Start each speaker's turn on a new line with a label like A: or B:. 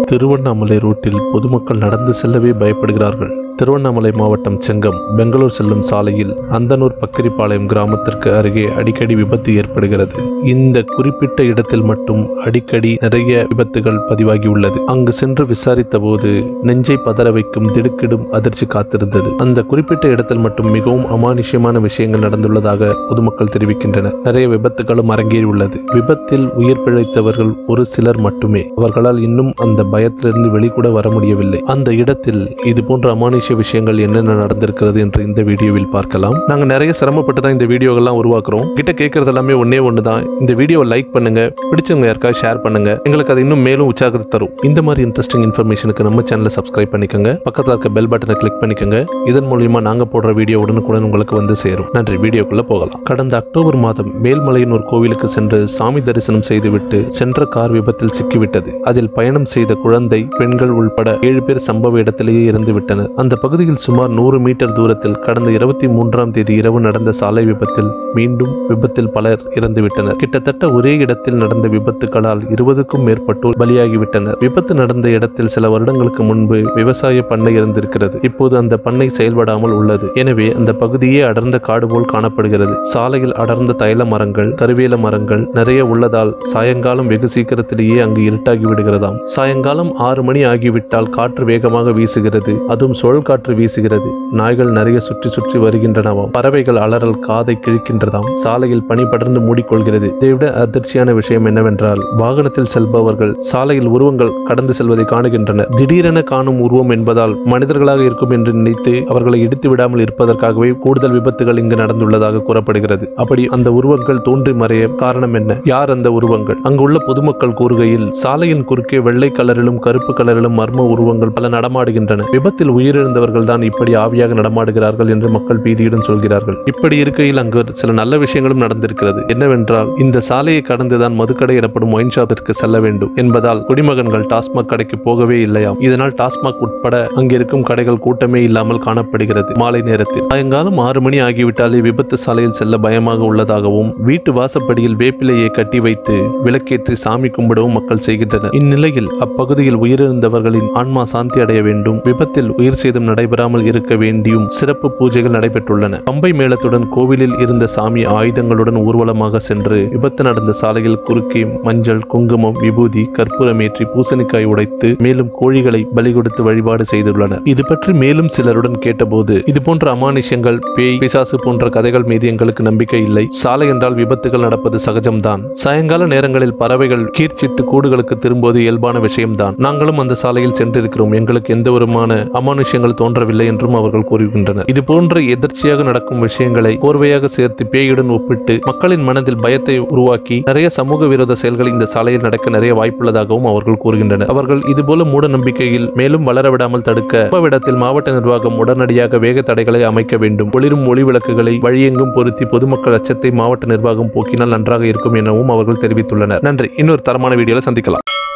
A: திருவண்ணாமலை ரோட்டில் பொதுமக்கள் நடந்து செல்லவே பயப்படுகிறார்கள் திருவண்ணாமலை மாவட்டம் செங்கம் பெங்களூர் செல்லும் சாலையில் அந்தனூர் பக்கிரிப்பாளையம் கிராமத்திற்கு அருகே அடிக்கடி விபத்து ஏற்படுகிறது இந்த குறிப்பிட்ட இடத்தில் மட்டும் அடிக்கடி நிறைய விபத்துகள் பதிவாகி உள்ளது அங்கு சென்று விசாரித்த போது நெஞ்சை பதற வைக்கும் திடுக்கிடும் அதிர்ச்சி காத்திருந்தது அந்த குறிப்பிட்ட இடத்தில் மட்டும் மிகவும் அமானுஷ்யமான விஷயங்கள் நடந்துள்ளதாக பொதுமக்கள் தெரிவிக்கின்றனர் நிறைய விபத்துகளும் அரங்கேறியுள்ளது விபத்தில் உயிர் பிழைத்தவர்கள் ஒரு சிலர் மட்டுமே அவர்களால் இன்னும் அந்த பயத்திலிருந்து வெளிக்கூட வர முடியவில்லை அந்த இடத்தில் இது போன்ற அமானுஷ்ய விஷயங்கள் என்னென்ன நடந்திருக்கிறது என்று இந்த வீடியோவில் பார்க்கலாம் நாங்க நிறைய சிரமப்பட்டு தான் இந்த வீடியோகள்லாம் உருவாக்குறோம் கிட்ட கேட்கறது எல்லாமே ஒன்னே ஒன்று தான் இந்த வீடியோவை லைக் பண்ணுங்க பிடிச்சவங்க யாருக்காவது ஷேர் பண்ணுங்க எங்களுக்கு அது இன்னும் மேலும் உற்சாகத்தை தரும் இந்த மாதிரி இன்ட்ரெஸ்டிங் இன்ஃபர்மேஷனுக்கு நம்ம சேனலை சப்ஸ்கிரைப் பண்ணிக்கோங்க பக்கத்தில் இருக்க பெல் பட்டனை கிளிக் பண்ணிக்கோங்க இதன் மூலியமா நாங்க போடுற வீடியோ உடனுக்குடன் உங்களுக்கு வந்து சேரும் நன்றி வீடியோக்குள்ள போகலாம் கடந்த அக்டோபர் மாதம் மேல்மலையனூர் கோவிலுக்கு சென்று சாமி தரிசனம் செய்துவிட்டு சென்ற கார் விபத்தில் சிக்கிவிட்டது அதில் பயணம் செய்த குழந்தை பெண்கள் உள்பட ஏழு பேர் சம்பவ இடத்திலேயே இறந்து விட்டனர் அந்த பகுதியில் சுமார் நூறு மீட்டர் தூரத்தில் கடந்த இருபத்தி மூன்றாம் தேதி இரவு நடந்த சாலை விபத்தில் மீண்டும் விபத்தில் பலர் இறந்துவிட்டனர் கிட்டத்தட்ட ஒரே இடத்தில் நடந்த விபத்துகளால் இருபதுக்கும் மேற்பட்டோர் பலியாகிவிட்டனர் விபத்து நடந்த இடத்தில் சில வருடங்களுக்கு முன்பு விவசாய பண்ணை இருந்திருக்கிறது இப்போது அந்த பண்ணை செயல்படாமல் உள்ளது எனவே அந்த பகுதியே அடர்ந்த காடு போல் காணப்படுகிறது சாலையில் அடர்ந்த தைல மரங்கள் கருவேல மரங்கள் நிறைய உள்ளதால் சாயங்காலம் வெகு சீக்கிரத்திலேயே அங்கு இருட்டாகி விடுகிறதாம் சாயங்காலம் ஆறு மணி ஆகிவிட்டால் காற்று வேகமாக வீசுகிறது அதுவும் சுழல் காற்று வீசுகிறது நாய்கள் நிறைய சுற்றி சுற்றி வருகின்றனவாம் பறவைகள் அலறல் காதை கிழிக்கின்றதாம் சாலையில் பனி படர்ந்து மூடிக்கொள்கிறது இதைவிட அதிர்ச்சியான விஷயம் என்னவென்றால் வாகனத்தில் செல்பவர்கள் சாலையில் உருவங்கள் கடந்து செல்வதை காணுகின்றனர் திடீரென காணும் உருவம் என்பதால் மனிதர்களாக இருக்கும் என்று நினைத்து அவர்களை இடித்து விடாமல் இருப்பதற்காகவே கூடுதல் விபத்துகள் இங்கு நடந்துள்ளதாக கூறப்படுகிறது அப்படி அந்த உருவங்கள் தோன்றி மறைய காரணம் என்ன யார் அந்த உருவங்கள் அங்குள்ள பொதுமக்கள் கூறுகையில் சாலையின் குறுக்கே வெள்ளை கலரிலும் கருப்பு கலரிலும் மர்ம உருவங்கள் பல நடமாடுகின்றன விபத்தில் உயிரிழந்தவர்கள் தான் இப்படி ஆவியாக நடமாடுகிறார்கள் என்று மக்கள் பீதியுடன் சொல்கிறார்கள் இப்படி இருக்கையில் அங்கு சில நல்ல விஷயங்களும் நடந்திருக்கிறது என்னவென்றால் இந்த சாலையை கடந்துதான் மதுக்கடை எனப்படும் ஒயின் ஷாப்பிற்கு செல்ல வேண்டும் என்பதால் குடிமகன்கள் டாஸ்மாக் கடைக்கு போகவே இல்லையாம் இதனால் டாஸ்மாக் உட்பட அங்கிருக்கும் கடைகள் கூட்டமே இல்லாமல் காணப்படுகிறது மாலை நேரத்தில் சாயங்காலம் ஆறு மணி ஆகிவிட்டாலே விபத்து சாலையில் செல்ல பயமாக உள்ளதாகவும் வீட்டு வாசப்படியில் வேப்பிலையை கட்டி வைத்து விளக்கேற்றி சாமி கும்பிடவும் மக்கள் செய்கின்றனர் இந்நிலையில் அப்பகுதியில் உயிரிழந்தவர்களின் ஆன்மா சாந்தி அடைய வேண்டும் விபத்தில் உயிர் சேதம் நடைபெறாமல் இருக்க வேண்டியும் சிறப்பு பூஜைகள் நடைபெற்றுள்ளன பம்பை மேளத்துடன் கோவிலில் இருந்த சாமி ஆயுதங்களுடன் ஊர்வலமாக சென்று விபத்து நடந்த சாலையில் குறுக்கே மஞ்சள் குங்குமம் விபூதி கற்பூரமேற்றி பூசணிக்காய் உடைத்து மேலும் கோழிகளை பலி கொடுத்து வழிபாடு செய்துள்ளனர் இது பற்றி மேலும் சிலருடன் கேட்டபோது இது போன்ற அமானுஷ்யங்கள் பேய் பிசாசு போன்ற கதைகள் மீது எங்களுக்கு நம்பிக்கை இல்லை சாலை என்றால் விபத்துகள் நடப்பது சகஜம்தான் சாயங்கால நேரங்களில் பறவைகள் கீர்ச்சிட்டு கூடுகளுக்கு திரும்புவது இயல்பான விஷயம்தான் நாங்களும் அந்த சாலையில் சென்றிருக்கிறோம் எங்களுக்கு எந்த விதமான அமானுஷ்யங்கள் தோன்றவில்லை என்றும் அவர்கள் கூறுகின்றனர் இது போன்ற எதிர்ச்சியாக நடக்கும் விஷயங்களை கோர்வையாக சேர்த்து பேயுடன் ஒப்பிட்டு மக்களின் மனதில் பயத்தை உருவாக்கி நிறைய சமூக விரோத செயல்கள் இந்த சாலையில் நடக்க நிறைய வாய்ப்புள்ளதாகவும் அவர்கள் கூறுகின்றனர் அவர்கள் இதுபோல மூட நம்பிக்கையில் மேலும் வளர விடாமல் தடுக்க இடத்தில் மாவட்ட நிர்வாகம் உடனடியாக வேக தடைகளை அமைக்க வேண்டும் ஒளிரும் ஒளி விளக்குகளை வழியெங்கும் பொருத்தி பொதுமக்கள் அச்சத்தை மாவட்ட நிர்வாகம் போக்கினால் நன்றாக இருக்கும் எனவும் அவர்கள் தெரிவித்துள்ளனர் நன்றி இன்னொரு தரமான வீடியோல சந்திக்கலாம்